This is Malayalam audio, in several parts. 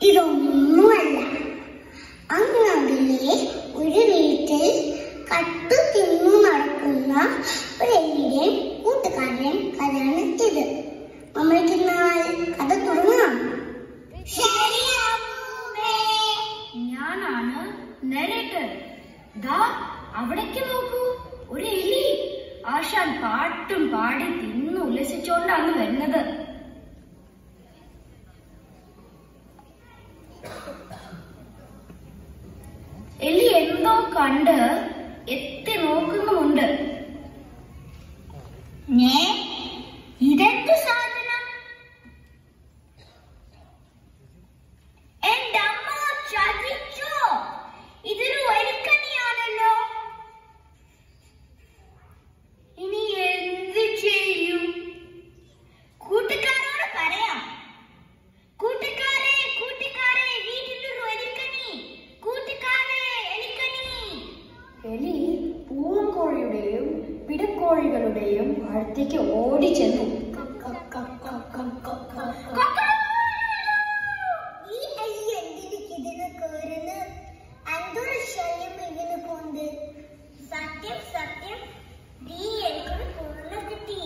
ഇതൊന്നുമല്ല അങ്ങകലെ ഒരു വീട്ടിൽ കട്ടു തിന്നു നടക്കുന്ന ഒരു എലിയുടെയും കൂട്ടുകാരൻ കഥയാണ് ഇത് നമ്മൾക്ക് നാളെ കഥ തുടങ്ങാം ഞാനാണ് നരേറ്റർ ദാ അവിടേക്ക് നോക്കൂ ഒരു എലി ആശാൻ പാട്ടും പാടി തിന്നു ഉല്ലസിച്ചോണ്ടാണ് വരുന്നത് എലി എന്തോ കണ്ട് എത്തി നോക്കുന്നുമുണ്ട് ഞേ ഇതെന്ത് സാധനം എന്റെ അമ്മ ചതിച്ചോ ഇതൊരു വരിക്കണിയാണല്ലോ ഇനി എന്ത് ചെയ്യും കൂട്ടുകാരോട് പറയാം കൂട്ടുകാരെ കൂട്ടുകാരെ വീട്ടിലൊരു എലിക്കണി കൂട്ടുകാരെ എലിക്കണി എലി പൂവൻകോഴിയുടെയും പിടക്കോഴികളുടെയും അടുത്തേക്ക് ഓടിച്ചെന്നു ഈ എലി എന്തിന് ഇതിന് കേറുന്നു എന്തൊരു ശല്യം ഇതിന് പോണ്ട് സത്യം സത്യം നീ എനിക്കൊരു പൂർണ്ണ കിട്ടി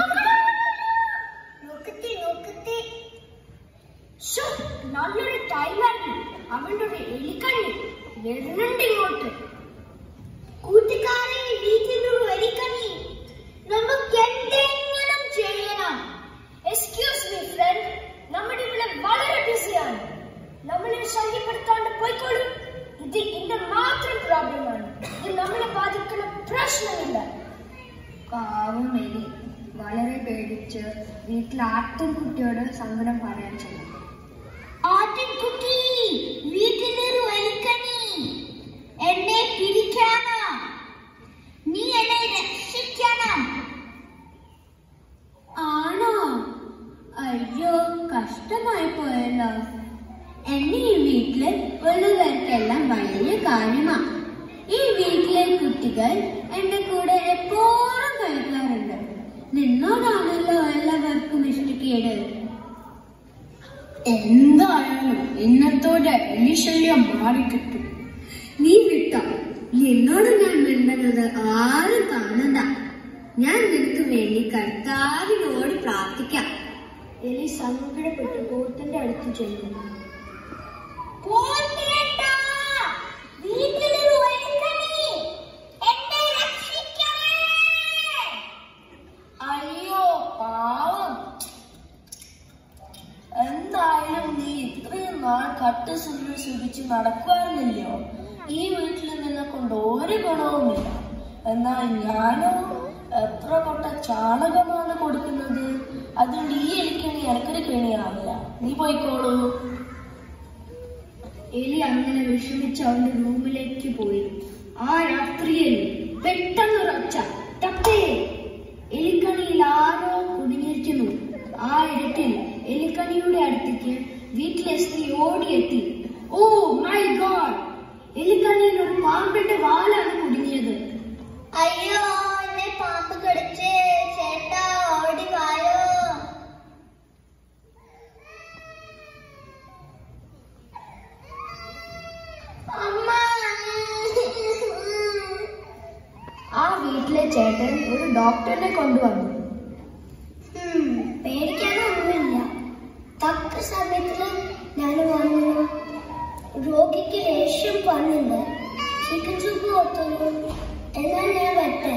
നോക്കത്തെ നോക്കത്തെ ശ്ശോ, നല്ലൊരു ടൈമായിരുന്നു അവന്റെ ഒരു എലിക്കണ്ണി വരുന്നുണ്ട് ഇങ്ങോട്ട് കൂട്ടുകാരെ വീട്ടിലൊരു എലിക്കണി നമുക്ക് എന്തെങ്കിലും ചെയ്യണം എക്സ്ക്യൂസ് മീ ഫ്രണ്ട് നമ്മുടെ ഇവിടെ വളരെ ബിസിയാണ് നമ്മളെ ശല്യപ്പെടുത്താണ്ട് പോയിക്കോളൂ ഇത് എന്റെ മാത്രം പ്രോബ്ലമാണ് ഇത് നമ്മളെ ബാധിക്കുന്ന പ്രശ്നമില്ല പാവം എലി വളരെ പേടിച്ച് വീട്ടിൽ ആട്ടിൻകുട്ടിയോട് സങ്കടം പറയാൻ ചെന്നു ആട്ടിൻകുട്ടി വീട്ടിലൊരു എലിക്കണി എന്നെ പിരിക്കണം നീ എന്നെ രക്ഷിക്കണം ആണോ അയ്യോ കഷ്ടമായി പോയല്ലോ എന്നെ ഈ വീട്ടില് ഉള്ളവർക്കെല്ലാം വലിയ കാര്യമാ ഈ വീട്ടിലെ കുട്ടികൾ എന്റെ കൂടെ എപ്പോഴും കളിക്കാറുണ്ട് നിന്നോടാണല്ലോ എല്ലാവർക്കും ഇഷ്ടക്കേട് എന്തായാലും ഇന്നത്തോടെ എലിശല്യം മാറിക്കിട്ടും നീ വിട്ട നിന്നോട് ഞാൻ മിണ്ടുന്നത് ആരും കാണണ്ട ഞാൻ നിനക്ക് വേണ്ടി കർത്താവിനോട് പ്രാർത്ഥിക്കാം എലി സങ്കടപ്പെട്ട് പോത്തിന്റെ അടുത്ത് ചെല്ലുന്നു പോത്തേട്ടാ, വീട്ടിലൊരു എലിക്കണി എന്നെ രക്ഷിക്കണേ അയ്യോ പാവം എന്തായാലും നീ ഇത്രയും നാൾ കട്ട് സുന്ദര സുഖിച്ച് നടക്കുവായിരുന്നല്ലോ ഈ വീട്ടിൽ നിന്നെ കൊണ്ട് ഒരു ഗുണവുമില്ല എന്നാൽ ഞാനോ എത്ര കൊട്ട ചാണകമാണ് കൊടുക്കുന്നത് അതുകൊണ്ട് ഈ എലിക്കണി എനിക്കൊരു കെണിയാവില്ല നീ പോയിക്കോളൂ എലി അങ്ങനെ വിഷമിച്ച് അവന്റെ റൂമിലേക്ക് പോയി ആ രാത്രിയിൽ പെട്ടെന്നൊരൊച്ച ടപ്പേ എലിക്കണിയിൽ ആരോ കുടുങ്ങിയിരിക്കുന്നു ആ ഇരട്ടിൽ എലിക്കണിയുടെ അടുത്തേക്ക് വീട്ടിലെ സ്ത്രീ ഓടിയെത്തി ഓ മൈ ഗോഡ് എലിക്കണിയിൽ ഒരു പാമ്പിന്റെ വാലാണ് കുടുങ്ങിയത് അയ്യോ എന്നെ പാമ്പ് കടിച്ച് ചേട്ടാ ഓടി വായോ അമ്മ ആ വീട്ടിലെ ചേട്ടൻ ഒരു ഡോക്ടറിനെ കൊണ്ടുവന്നു ഉം, പേടിക്കാനൊന്നുമില്ല തക്ക സമയത്തിന് ഞാൻ വന്നു രോഗിക്ക് ദേഷ്യം പണിണ്ട് ചിക്കൻ സൂപ്പ് കൊടുത്തു എന്നാ ഞാൻ വരട്ടെ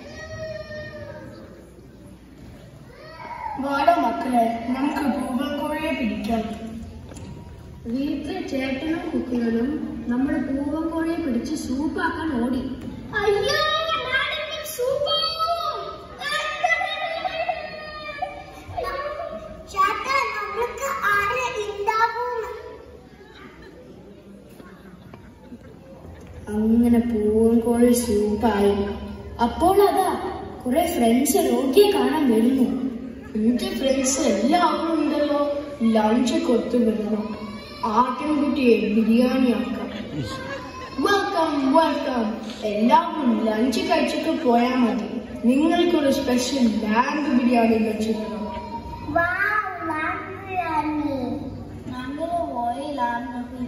വാട മക്കളെ നമുക്ക് പൂവൻകോഴിയെ പിടിക്കാം വീട്ടിലെ ചേട്ടനും കുട്ടികളും നമ്മുടെ പൂവൻകോഴിയെ പിടിച്ച് സൂപ്പാക്കാൻ ഓടി അയ്യോ ഞാനിപ്പോൾ സൂപ്പാവും. ചേട്ടാ നമ്മൾക്ക് ആരെ ഉണ്ടാവും അങ്ങനെ പൂവൻകോഴി സൂപ്പായി അപ്പോൾ അതാ കുറെ ഫ്രണ്ട്സ് രോഗിയെ കാണാൻ വരുന്നു എന്റെ ഫ്രണ്ട്സ് എല്ലാവരും ഉണ്ടല്ലോ ലഞ്ച് കൊടുത്തു വിടണം ആട്ടിൻകുട്ടിയെ ബിരിയാണി ആക്കാം വെൽക്കം വെൽക്കം എല്ലാവരും ലഞ്ച് കഴിച്ചിട്ട് പോയാൽ മതി നിങ്ങൾക്കൊരു സ്പെഷ്യൽ ലാൻഡ് ബിരിയാണി വെച്ചിരുന്നു വാവ് ലാംബിയാണി ഞങ്ങൾ പോയി ലാം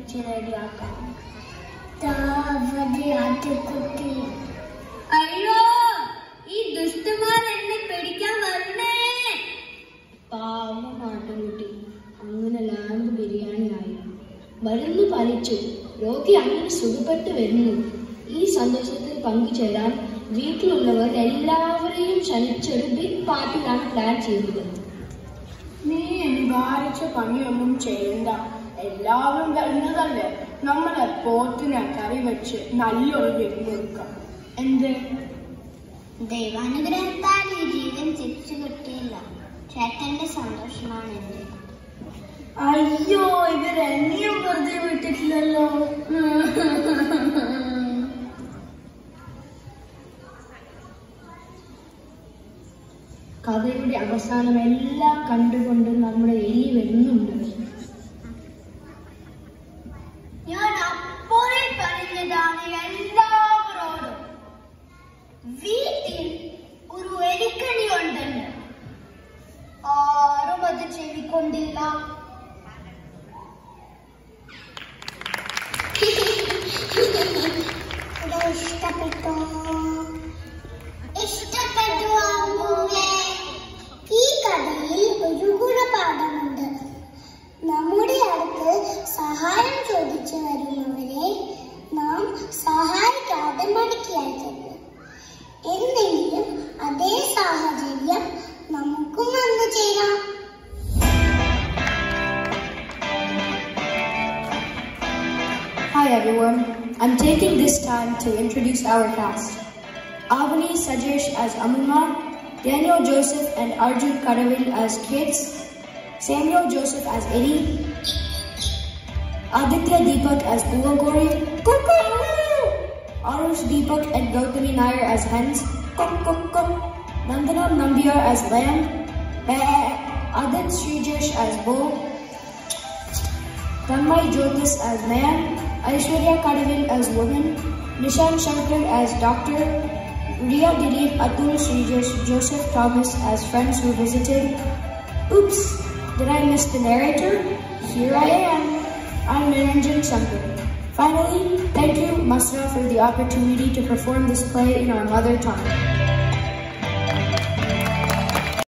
ഇറച്ചി റെഡിയാക്കാം താവതി ആട്ടുകുട്ടി അയ്യോ ഈ ദുഷ്ടന്മാർ എന്നെ പിടിക്കാൻ വരണേ പാവം ആട്ടുംകുട്ടി അങ്ങനെ ലാമ്പ് ബിരിയാണി ആയി മരുന്ന് പാലിച്ചു രോഗി അങ്ങനെ സുഖപ്പെട്ട് വരുന്നു ഈ സന്തോഷത്തിൽ പങ്കുചേരാൻ വീട്ടിലുള്ളവർ എല്ലാവരെയും ക്ഷണിച്ചൊരു ബിഗ് പാർട്ടിയാണ് പ്ലാൻ ചെയ്തത് നീ വിചാരിച്ച പണിയൊന്നും ചെയ്യണ്ട എല്ലാവരും വരുന്നതല്ലേ നമ്മളെ പോത്തിനെ കറി വെച്ച് നല്ലൊരു വിരുന്നൊരുക്കാം എന്ത് ദൈവാനുഗ്രഹത്താൽ ഈ ജീവൻ തിരിച്ചു കിട്ടിയില്ല ചേട്ടന്റെ സന്തോഷമാണ് എന്റെ അയ്യോ ഇവർ എന്നെയും വെറുതെ വിട്ടിട്ടില്ലല്ലോ കഥയുടെ അവസാനം എല്ലാം കണ്ടുകൊണ്ട് നമ്മുടെ എലി വരുന്നുണ്ട് ഞാൻ അപ്പോഴേ പറഞ്ഞതാണ് എല്ലാവരോടും വീട്ടിൽ ഒരു എലിക്കണി ഉണ്ടെന്ന് ആരും അത് ചെവിക്കൊണ്ടില്ല ഇത് ഇഷ്ടപ്പെട്ടോ ഇഷ്ടപ്പെട്ടു അമ്മൂമ്മേ. ഈ കഥയിൽ ഒരു ഗുണപാഠമുണ്ട് നമ്മുടെ അടുത്ത് സഹായം ചോദിച്ചു വരുന്നവരെ നാം സഹായിക്കാതെ മടക്കി അയക്കരുത് എന്നെങ്കിലും അതേ സാഹചര്യം നമുക്കും വന്നു ചേരാം Hi everyone, I'm taking this time to introduce our cast. Avani Sajesh as Amuma, Daniel Joseph and Arjun Karavil as kids, Samuel Joseph as Eddie, Aditya Deepak as Bulagori, Arush Deepak and Gautami Nair as hens, Nandana Nambiar as lamb, Adit Srijesh as bull, Tanmay Jyotis as man, Aishwarya Kadavil as woman, Nishan Shankar as doctor, Ria Dilip Atul Srijesh Joseph Thomas as friends who visited. Oops, did I miss the narrator? Here I am. I'm Niranjan Shankar. Finally, thank you, Masra, for the opportunity to perform this play in our mother tongue.